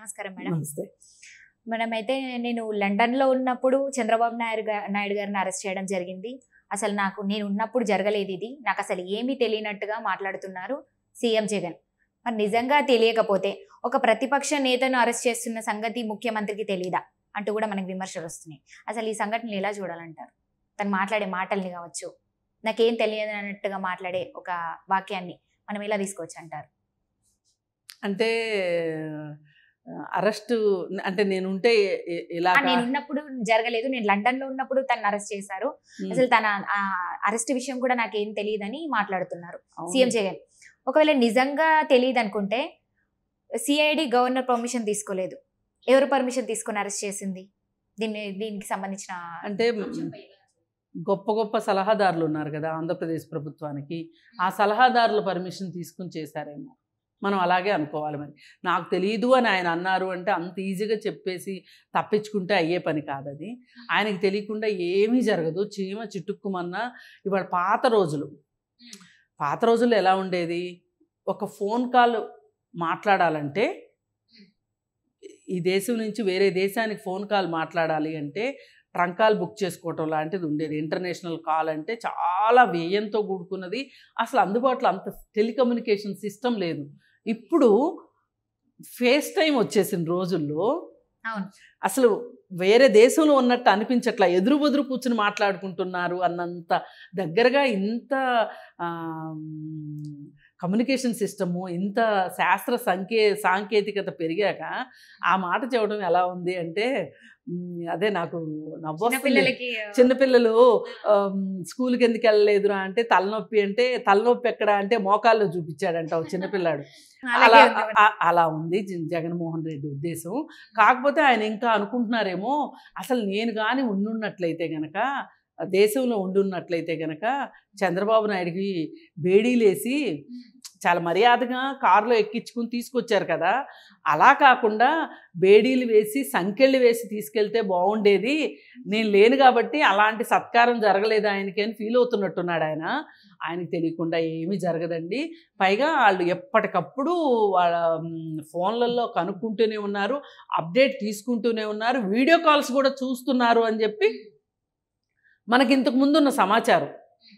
నమస్కారం మేడం నమస్తే మనమైతే నేను లండన్ లో ఉన్నప్పుడు చంద్రబాబు నాయుడు గా- నాయుడు గారిని అరెస్ట్ చేయడం జరిగింది అసలు నాకు నేను ఉన్నప్పుడు జరగలేదు ఇది నాకు అసలు ఏమీ తెలియనట్టుగా మాట్లాడుతున్నారు సీఎం జగన్ మరి నిజంగా తెలియకపోతే ఒక ప్రతిపక్ష నేతను అరెస్ట్ చేస్తున్న సంగతి ముఖ్యమంత్రికి తెలియదా అంటూ కూడా మనకి విమర్శలు వస్తున్నాయి అసలు ఈ సంఘటనలు ఎలా చూడాలంటారు తను మాట్లాడే మాటల్ని కావచ్చు నాకేం తెలియదు అన్నట్టుగా మాట్లాడే ఒక వాక్యాన్ని మనం ఎలా తీసుకోవచ్చు అంటారు అంటే అరెస్ట్ అంటే నేనుంటే ఎ- ఆ, ఇలాగా నేను ఉన్నప్పుడు జరగలేదు నేను లండన్ లో ఉన్నప్పుడు తను అరెస్ట్ చేశారు ఉమ్, అసలు తన అరెస్ట్ విషయం కూడా నాకేం తెలియదని మాట్లాడుతున్నారు అవును. సీఎం జగన్ ఒకవేళ నిజంగా తెలియదు అనుకుంటే సిఐడి గవర్నర్ పర్మిషన్ తీసుకోలేదు ఎవరు పర్మిషన్ తీసుకొని అరెస్ట్ చేసింది దీన్ని దీనికి సంబంధించిన అంటే గొప్ప గొప్ప సలహాదారులు ఉన్నారు కదా ఆంధ్రప్రదేశ్ ప్రభుత్వానికి ఆ సలహాదారుల పర్మిషన్ తీసుకుని చేశారేమో మనం అలాగే అనుకోవాలి మరి నాకు తెలియదు అని ఆయన అన్నారు అంటే అంత ఈజీగా చెప్పేసి తప్పించుకుంటే అయ్యే పని కాదు అది ఆయనకి తెలియకుండా ఏమీ జరగదు చీమ చిట్టుక్కుమన్నా ఇవాళ పాత రోజులు పాత రోజుల్లో ఎలా ఉండేది ఒక ఫోన్ కాల్ మాట్లాడాలంటే ఈ దేశం నుంచి వేరే దేశానికి ఫోన్ కాల్ మాట్లాడాలి అంటే ట్రంక్ కాల్ బుక్ చేసుకోవటం లాంటిది ఉండేది ఇంటర్నేషనల్ కాల్ అంటే చాలా వ్యయంతో కూడుకున్నది అసలు అందుబాటులో అంత టెలికమ్యూనికేషన్ సిస్టమ్ లేదు ఇప్పుడు ఫేస్ టైం వచ్చేసిన రోజుల్లో అవును. అసలు వేరే దేశంలో ఉన్నట్టు అనిపించట్లా ఎదురు బెదురు కూర్చుని మాట్లాడుకుంటున్నారు అన్నంత దగ్గరగా ఇంత కమ్యూనికేషన్ సిస్టము ఇంత శాస్త్ర సంకే సాంకేతికత పెరిగాక ఆ మాట చెప్పడం ఎలా ఉంది అంటే మ్, అదే నాకు నవ్వొస్తుంది చిన్నపిల్లలకి చిన్నపిల్లలు ఆమ్, స్కూల్కి ఎందుకు వెళ్ళలేదురా అంటే తలనొప్పి అంటే తలనొప్పి ఎక్కడ అంటే మోకాల్లో చూపించాడంట ఒక చిన్నపిల్లాడు అలాగే అలా ఉంది మరి. ఆ- అలా ఉంది జ- జగన్మోహన్ రెడ్డి ఉద్దేశం కాకపోతే ఆయన ఇంకా అనుకుంటున్నారేమో అసలు నేను కానీ ఉండున్నట్లయితే గనక దేశంలో ఉండున్నట్లయితే గనక చంద్రబాబు నాయుడికి బేడీలేసి చాలా మర్యాదగా కారులో ఎక్కించుకుని తీసుకొచ్చారు కదా అలా కాకుండా బేడీలు వేసి సంకెళ్ళు వేసి తీసుకెళ్తే బాగుండేది నేను లేను కాబట్టి అలాంటి సత్కారం జరగలేదు ఆయనకి అని ఫీల్ అవుతున్నట్టున్నాడు ఆయన ఆయనకి తెలియకుండా ఏమీ జరగదండి పైగా వాళ్ళు ఎప్పటికప్పుడు వాళ్ళ మ్, ఫోన్లలో కనుక్కుంటూనే ఉన్నారు అప్డేట్ తీసుకుంటూనే ఉన్నారు వీడియో కాల్స్ కూడా చూస్తున్నారు అని చెప్పి మనకి ఇంతకు ముందు ఉన్న సమాచారం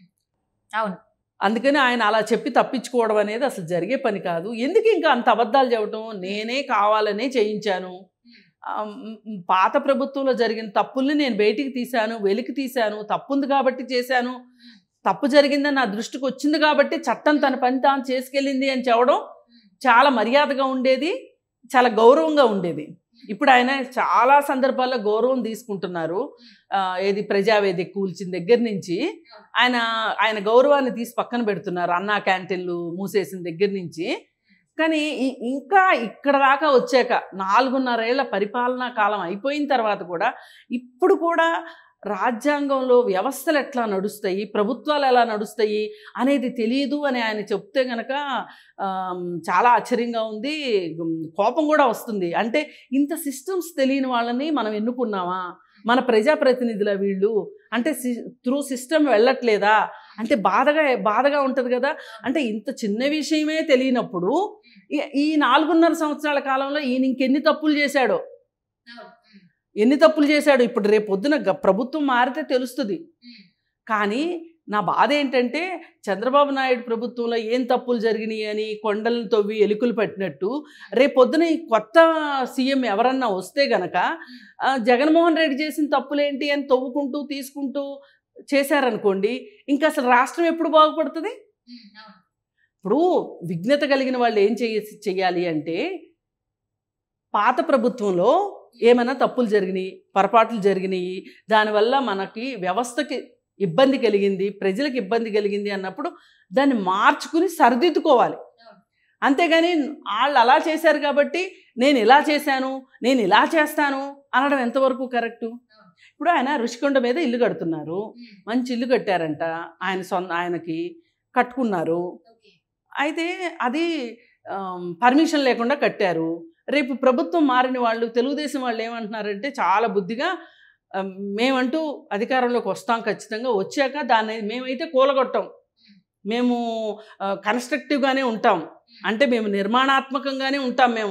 అవును అందుకని ఆయన అలా చెప్పి తప్పించుకోవడం అనేది అసలు జరిగే పని కాదు ఎందుకు ఇంకా అంత అబద్ధాలు చెప్పడం నేనే కావాలనే చేయించాను ఆ, మ్, మ్, పాత ప్రభుత్వంలో జరిగిన తప్పుల్ని నేను బయటికి తీశాను వెలికి తీశాను తప్పుంది కాబట్టి చేశాను తప్పు జరిగిందని నా దృష్టికి వచ్చింది కాబట్టి చట్టం తన పని తాను చేసుకెళ్ళింది అని చెప్పడం చాలా మర్యాదగా ఉండేది చాలా గౌరవంగా ఉండేది ఇప్పుడు ఆయన చాలా సందర్భాల్లో గౌరవం తీసుకుంటున్నారు ఆ, ఏది ప్రజావేదిక కూల్చిన దగ్గర నుంచి ఆయన ఆయన గౌరవాన్ని తీసి పక్కన పెడుతున్నారు అన్నా క్యాంటీన్లు మూసేసిన దగ్గర నుంచి కానీ ఇ- ఇంకా ఇక్కడ దాకా వచ్చాక నాలుగున్నరేళ్ల పరిపాలనా కాలం అయిపోయిన తర్వాత కూడా ఇప్పుడు కూడా రాజ్యాంగంలో వ్యవస్థలు ఎట్లా నడుస్తాయి ప్రభుత్వాలు ఎలా నడుస్తాయి అనేది తెలియదు అని ఆయన చెప్తే గనక ఆమ్, చాలా ఆశ్చర్యంగా ఉంది ఉమ్, కోపం కూడా వస్తుంది అంటే ఇంత సిస్టమ్స్ తెలియని వాళ్ళని మనం ఎన్నుకున్నామా మన ప్రజాప్రతినిధుల వీళ్ళు అంటే త్రూ సిస్టమ్ వెళ్ళట్లేదా అంటే బాధగా బాధగా ఉంటుంది కదా అంటే ఇంత చిన్న విషయమే తెలియనప్పుడు ఈ- ఈ నాలుగున్నర సంవత్సరాల కాలంలో ఈయన ఇంకెన్ని తప్పులు చేశాడో ఎన్ని తప్పులు చేశాడు ఇప్పుడు రేపు పొద్దున గ- ప్రభుత్వం మారితే తెలుస్తుంది కానీ నా బాధ ఏంటంటే చంద్రబాబు నాయుడు ప్రభుత్వంలో ఏం తప్పులు జరిగినాయి అని కొండలను తవ్వి ఎలుకలు పట్టినట్టు రేపు పొద్దున ఈ కొత్త సీఎం ఎవరన్నా వస్తే గనక ఆ, జగన్మోహన్ రెడ్డి చేసిన తప్పులేంటి అని తవ్వుకుంటూ తీసుకుంటూ చేశారనుకోండి ఇంకా అసలు రాష్ట్రం ఎప్పుడు బాగుపడుతుంది ఇప్పుడు విఘ్నత కలిగిన వాళ్ళు ఏం చేయ చెయ్యాలి అంటే పాత ప్రభుత్వంలో ఏమైనా తప్పులు జరిగినాయి పొరపాట్లు జరిగినాయి దానివల్ల మనకి వ్యవస్థకి ఇబ్బంది కలిగింది ప్రజలకు ఇబ్బంది కలిగింది అన్నప్పుడు దాన్ని మార్చుకుని సరిదిద్దుకోవాలి అంతేగాని వాళ్ళు అలా చేశారు కాబట్టి నేను ఇలా చేశాను నేను ఇలా చేస్తాను అనడం ఎంతవరకు కరెక్టు ఇప్పుడు ఆయన ఋషికొండ మీద ఇల్లు కడుతున్నారు మంచి ఇల్లు కట్టారంట ఆయన సొంత ఆయనకి కట్టుకున్నారు అయితే అది పర్మిషన్ లేకుండా కట్టారు రేపు ప్రభుత్వం మారిన వాళ్ళు తెలుగుదేశం వాళ్ళు ఏమంటున్నారంటే చాలా బుద్ధిగా ఆ, మేమంటూ అధికారంలోకి వస్తాం ఖచ్చితంగా వచ్చాక దాన్ని మేమైతే కూలగొట్టాం మేము కన్స్ట్రక్టివ్గానే ఉంటాం అంటే మేము నిర్మాణాత్మకంగానే ఉంటాం మేము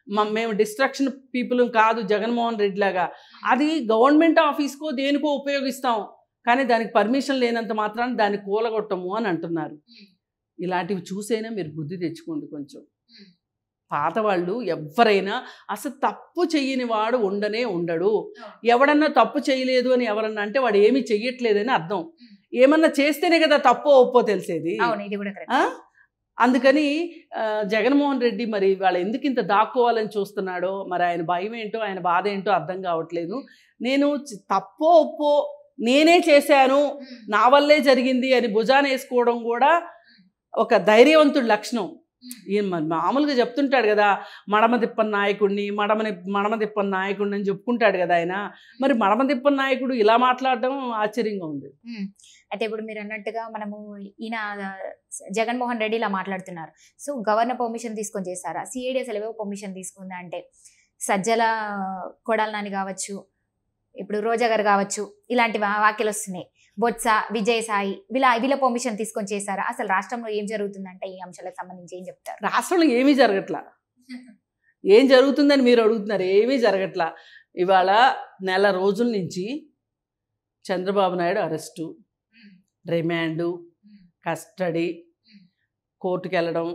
మ- మేము డిస్ట్రక్షన్ పీపుల్ కాదు జగన్మోహన్ రెడ్డి లాగా అది గవర్నమెంట్ ఆఫీస్కో దేనికో ఉపయోగిస్తాం కానీ దానికి పర్మిషన్ లేనంత మాత్రాన దాన్ని కూలగొట్టము అని అంటున్నారు ఇలాంటివి చూసైనా మీరు బుద్ధి తెచ్చుకోండి కొంచెం పాత వాళ్ళు ఎవరైనా అసలు తప్పు చెయ్యని వాడు ఉండనే ఉండడు ఎవడన్నా తప్పు చేయలేదు అని ఎవరన్నా అంటే వాడు ఏమీ చెయ్యట్లేదని అర్థం ఏమన్నా చేస్తేనే కదా తప్పో ఒప్పో తెలిసేది అవును ఇది కూడా కరెక్ట్ ఆ? అందుకని ఆ, జగన్మోహన్ రెడ్డి మరి వాళ్ళు ఎందుకు ఇంత దాక్కోవాలని చూస్తున్నాడో మరి ఆయన భయం ఏంటో ఆయన బాధ ఏంటో అర్థం కావట్లేదు నేను చి- తప్పో ఒప్పో నేనే చేశాను నా వల్లే జరిగింది అని భుజాన వేసుకోవడం కూడా ఒక ధైర్యవంతుడి లక్షణం ఈయన మరి మామూలుగా చెప్తుంటాడు కదా మడమ తిప్పని నాయకుడిని మడమ మడమ తిప్పని నాయకుడిని అని చెప్పుకుంటాడు కదా ఆయన మరి మడమ తిప్పని నాయకుడు ఇలా మాట్లాడడం ఆశ్చర్యంగా ఉంది మ్మ్. అయితే ఇప్పుడు మీరు అన్నట్టుగా మనము ఈయన జగన్మోహన్ రెడ్డి ఇలా మాట్లాడుతున్నారు సో గవర్నర్ పర్మిషన్ తీసుకొని చేశారా సిఐడి అసలు ఏవో పర్మిషన్ తీసుకుందా అంటే సజ్జల కొడాల నాని కావచ్చు ఇప్పుడు రోజా గారు కావచ్చు ఇలాంటి వా- వాక్యాలు వస్తున్నాయి బొత్స విజయసాయి వీళ్ళ వీళ్ళ పర్మిషన్ తీసుకొని చేశారా అసలు రాష్ట్రంలో ఏం జరుగుతుందంటే ఈ అంశాలకు సంబంధించి ఏం చెప్తారు రాష్ట్రంలో ఏమీ జరగట్లా ఏం జరుగుతుందని మీరు అడుగుతున్నారు ఏమీ జరగట్లా ఇవాళ నెల రోజుల నుంచి Chandrababu Naidu arrest remand custody కోర్టుకు వెళ్ళడం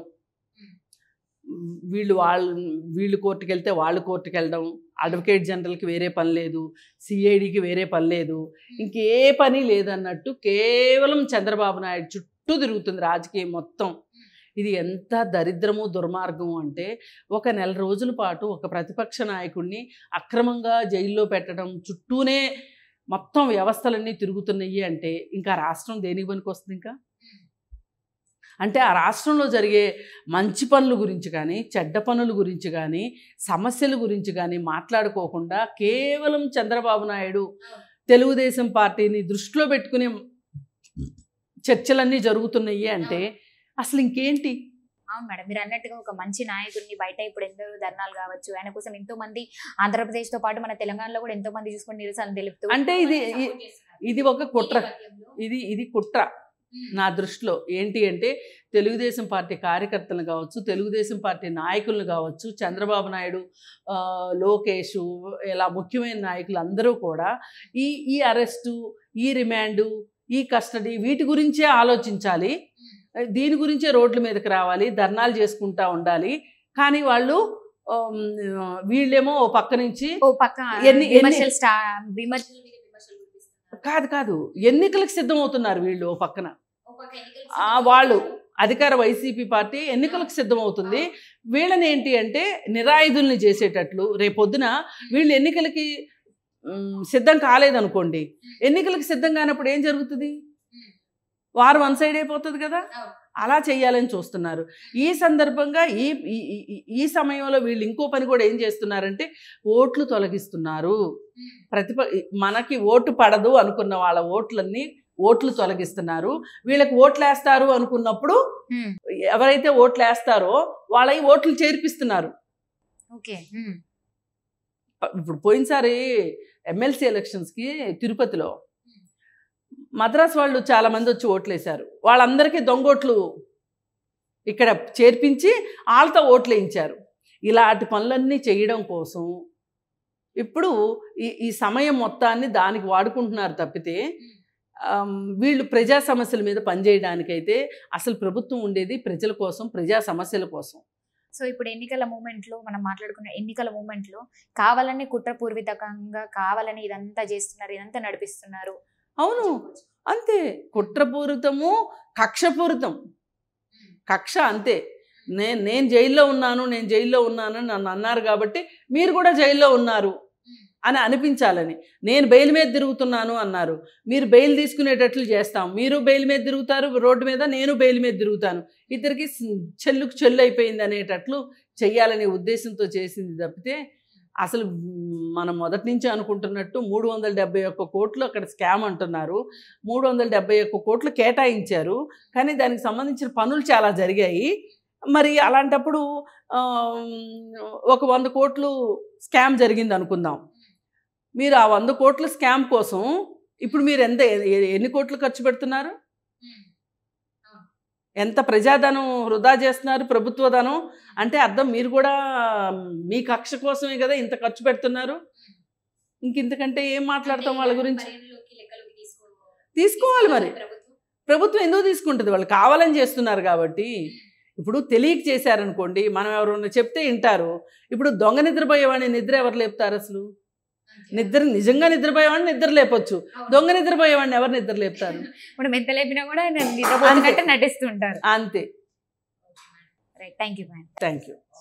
వీళ్ళు వాళ్ళు వీళ్ళు కోర్టుకు వెళ్తే వాళ్ళు కోర్టుకు వెళ్ళడం అడ్వకేట్ జనరల్కి వేరే పని లేదు సిఐడికి వేరే పని లేదు ఇంకే పని లేదన్నట్టు కేవలం చంద్రబాబు నాయుడు చుట్టూ తిరుగుతుంది రాజకీయం మొత్తం ఇది ఎంత దరిద్రము దుర్మార్గము అంటే ఒక నెల రోజుల పాటు ఒక ప్రతిపక్ష నాయకుడిని అక్రమంగా జైల్లో పెట్టడం చుట్టూనే మొత్తం వ్యవస్థలన్నీ తిరుగుతున్నాయి అంటే ఇంకా రాష్ట్రం దేనికి పనికి వస్తుంది ఇంకా అంటే ఆ రాష్ట్రంలో జరిగే మంచి పనుల గురించి కానీ చెడ్డ పనుల గురించి కానీ సమస్యల గురించి కానీ మాట్లాడుకోకుండా కేవలం చంద్రబాబు నాయుడు తెలుగుదేశం పార్టీని దృష్టిలో పెట్టుకునే చర్చలన్నీ జరుగుతున్నాయి అంటే అసలు ఇంకేంటి అవును మేడం మీరు అన్నట్టుగా ఒక మంచి నాయకుడిని బయట ఇప్పుడు ఎందరో ధర్నాలు కావచ్చు ఆయన కోసం ఎంతో మంది ఆంధ్రప్రదేశ్ తో పాటు మన తెలంగాణలో కూడా ఎంతో మంది చూసుకొని నిరసన తెలుపుతూ అంటే ఇది- ఇ- ఇది ఒక కుట్ర ఇది ఇది కుట్ర నా దృష్టిలో ఏంటి అంటే తెలుగుదేశం పార్టీ కార్యకర్తలను కావచ్చు తెలుగుదేశం పార్టీ నాయకులను కావచ్చు చంద్రబాబు నాయుడు ఆ, లోకేష్ ఇలా ముఖ్యమైన నాయకులు అందరూ కూడా ఈ ఈ అరెస్టు ఈ రిమాండు ఈ కస్టడీ వీటి గురించే ఆలోచించాలి దీని గురించే రోడ్ల మీదకి రావాలి ధర్నాలు చేసుకుంటా ఉండాలి కానీ వాళ్ళు ఆమ్, వీళ్ళేమో ఓ పక్క నుంచి ఓ పక్క ఎన్ని- ఎన్ని- విమర్శలు స్టా విమర్శలు మీద విమర్శలు కురిపిస్తున్నారు. కాదు కాదు ఎన్నికలకు సిద్ధమవుతున్నారు వీళ్ళు ఓ పక్కన ఓ పక్క ఎన్నికలు ఆ, వాళ్ళు అధికార వైసీపీ పార్టీ ఎన్నికలకు సిద్ధమవుతుంది వీళ్ళని ఏంటి అంటే నిరాయుధుల్ని చేసేటట్లు రేపొద్దున వీళ్ళు ఎన్నికలకి మ్, సిద్ధం కాలేదనుకోండి ఎన్నికలకు సిద్ధం కానప్పుడు ఏం జరుగుతుంది వారు వన్ సైడ్ అయిపోతుంది కదా అవును. అలా చేయాలని చూస్తున్నారు ఈ సందర్భంగా ఈ ఈ- ఈ- ఈ సమయంలో వీళ్ళు ఇంకో పని కూడా ఏం చేస్తున్నారంటే ఓట్లు తొలగిస్తున్నారు ప్రతిప మనకి ఓటు పడదు అనుకున్న వాళ్ళ ఓట్లన్నీ ఓట్లు తొలగిస్తున్నారు వీళ్ళకి ఓట్లు వేస్తారు అనుకున్నప్పుడు మ్మ్. ఎవరైతే ఓట్లు వేస్తారో వాళ్ళ ఓట్లు చేర్పిస్తున్నారు ఓకే మ్మ్. ఇప్పుడు పోయినసారి ఎమ్మెల్సీ ఎలక్షన్స్కి తిరుపతిలో మద్రాస్ వాళ్ళు చాలా మంది వచ్చి ఓట్లు వేశారు వాళ్ళందరికీ దొంగోట్లు ఇక్కడ చేర్పించి వాళ్ళతో ఓట్లు వేయించారు ఇలాంటి పనులన్నీ చేయడం కోసం ఇప్పుడు ఈ ఈ సమయం మొత్తాన్ని దానికి వాడుకుంటున్నారు తప్పితే ఆమ్, వీళ్ళు ప్రజా సమస్యల మీద పనిచేయడానికైతే అసలు ప్రభుత్వం ఉండేది ప్రజల కోసం ప్రజా సమస్యల కోసం సో ఇప్పుడు ఎన్నికల మూమెంట్ లో మనం మాట్లాడుకున్న ఎన్నికల మూమెంట్ లో కావాలని కుట్రపూర్వితంగా కావాలని ఇదంతా చేస్తున్నారు ఇదంతా నడిపిస్తున్నారు అవును అంతే కుట్రపూరితము కక్షపూరితం కక్ష అంతే నేను నేను జైల్లో ఉన్నాను నేను జైల్లో ఉన్నాను అని నన్ను అన్నారు కాబట్టి మీరు కూడా జైల్లో ఉన్నారు అని అనిపించాలని నేను బెయిల్ మీద తిరుగుతున్నాను అన్నారు మీరు బెయిల్ తీసుకునేటట్లు చేస్తాం మీరు బెయిల్ మీద తిరుగుతారు రోడ్డు మీద నేను బెయిల్ మీద తిరుగుతాను ఇద్దరికి చెల్లుకు చెల్లు అయిపోయింది అనేటట్లు చెయ్యాలనే ఉద్దేశంతో చేసింది తప్పితే అసలు మ్, మనం మొదటి నుంచి అనుకుంటున్నట్టు మూడు వందల డెబ్బై ఒక్క కోట్లు అక్కడ స్కామ్ అంటున్నారు మూడు వందల డెబ్బై ఒక్క కోట్లు కేటాయించారు కానీ దానికి సంబంధించిన పనులు చాలా జరిగాయి మరి అలాంటప్పుడు ఆమ్, ఒక వంద కోట్లు స్కామ్ జరిగింది అనుకుందాం మీరు ఆ వంద కోట్ల స్కామ్ కోసం ఇప్పుడు మీరు ఎంత ఎ- ఎన్ని కోట్లు ఖర్చు పెడుతున్నారు ఎంత ప్రజాధనం వృధా చేస్తున్నారు ప్రభుత్వ ధనం అంటే అర్థం మీరు కూడా మీ కక్ష కోసమే కదా ఇంత ఖర్చు పెడుతున్నారు ఇంక ఇంతకంటే ఏం మాట్లాడతాం వాళ్ళ గురించి తీసుకోవాలి మరి ప్రభుత్వం ఎందుకు తీసుకుంటుంది వాళ్ళు కావాలని చేస్తున్నారు కాబట్టి ఇప్పుడు తెలియక చేశారనుకోండి మనం ఎవరైనా చెప్తే వింటారు ఇప్పుడు దొంగ నిద్రపోయేవాడిని నిద్ర ఎవరు లేపుతారు అసలు నిద్ర నిజంగా నిద్రపోయేవాడిని నిద్ర లేపొచ్చు దొంగ నిద్రపోయేవాడిని ఎవరు నిద్ర లేపుతారు ఇప్పుడు మెంత లేపినా కూడా నిద్రపోతున్నట్టు నటిస్తుంటారు అంతే right thank you madam thank you